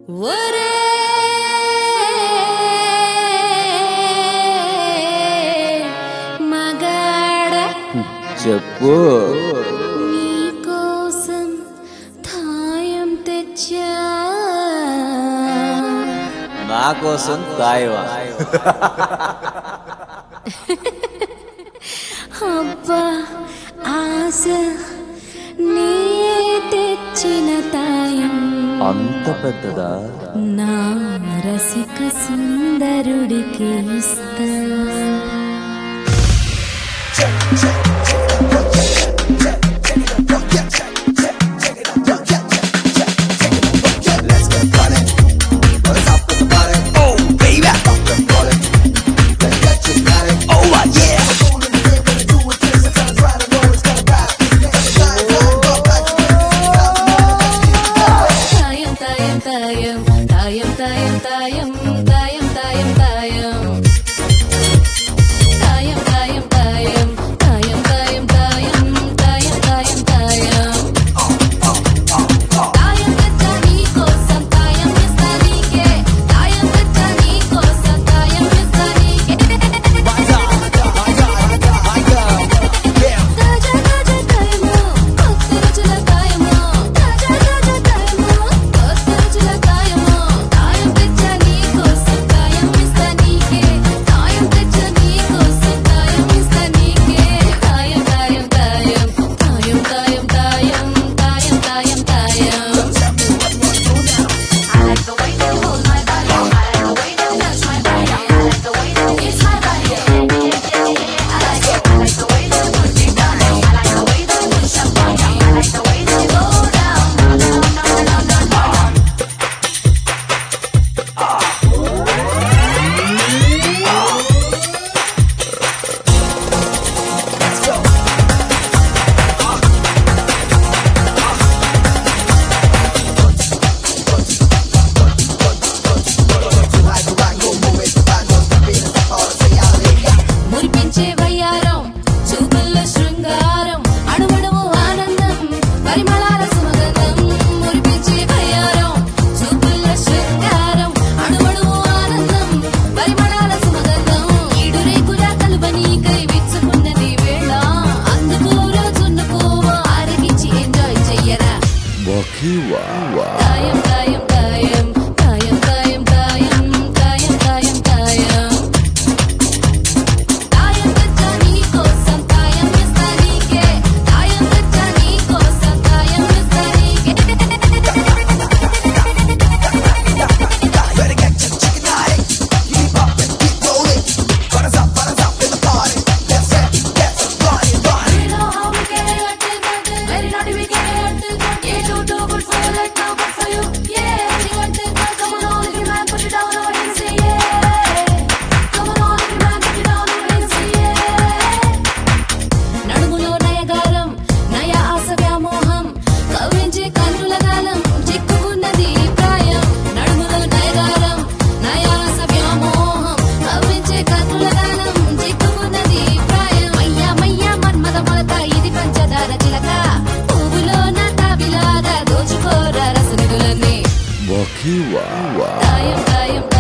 ఒరే మగాడ చెప్పు నీకోసం థాయం తెచ్చా నా కోసం తాయవా అబ్బా ఆశ నీ తెచ్చిన తాయం అంత పెద్దదా నా రసిక సుందరుడికి ఇస్తా తాయం తాయం తాయం తాయం తాయం తాయం తాయం తాయం తాయం తాయం తాయం తాయం తాయం తాయం తాయం తాయం తాయం తాయం తాయం తెచ్చా నీకోసం తాయం ఇస్తా నీకే తాయం తెచ్చా నీకోసం తాయం ఇస్తా నీకే తాజా తాజా తాయమో కొత్త రుచుల తాయమో తాజా తాజా తాయమో కొత్త రుచుల తాయమో తాయం తెచ్చా నీకోసం తాయం ఇస్తా నీకే తాయం తెచ్చా నీకోసం తాయం ఇస్తా నీకే తాయం తాయం తాయం తాయం తాయం తాయం తాయం తాయం తాయం I like the way that you hold my body. I like the way that you touch my body. I like the way that you kiss my body. I like it. I like the way that you put me down. I like the way that you push up on me. I like the way that you go down, down, down, down, down, down. మురిపించే వయ్యారం చూపుల్లో శృంగారం అణువణువు ఆనందం పరిమళాల సుమగంధం మురిపించే వయ్యారం చూపుల్లో శృంగారం అణువణువు ఆనందం పరిమళాల సుమగంధం ఈడు రేకుల కలువని కై విచ్చుకున్నది వేళ అందుకు రోజున్న పువ్వు ఆరగించి ఎంజాయ్ చెయ్యరా తాయం తాయం తాయం తాయం తాయం తాయం తాయం తాయం తాయం తాయం తెచ్చా నీకోసం తాయం ఇస్తా నీకే తాయం తెచ్చా నీకోసం తాయం ఇస్తా నీకే You know how we get it, what it, what it, very naughty we get it, what it, what it. You do do good for you, like now good for you. Yeah, you want it, well, come on, all of you man, put it down, over and say yeah. Come on, all of you man, put it down, over and say yeah. నడుములో నయగారం నయ ఆశ వ్యామోహం కవ్వించే కన్నుల గాలం చిక్కుకున్నది ఈ ప్రాయం నడుములో నయగారం నయ ఆశ వ్యామోహం కవ్వించే కన్నుల గాలం చిక్కుకున్నది ఈ ప్రాయం మయ్యా మయ్యా మన్మద మొలక ఇది పంచదార చిలక పువ్వులో నా తాబిలాగా దోచుకోరా రసనిధులన్నీ తాయం తాయం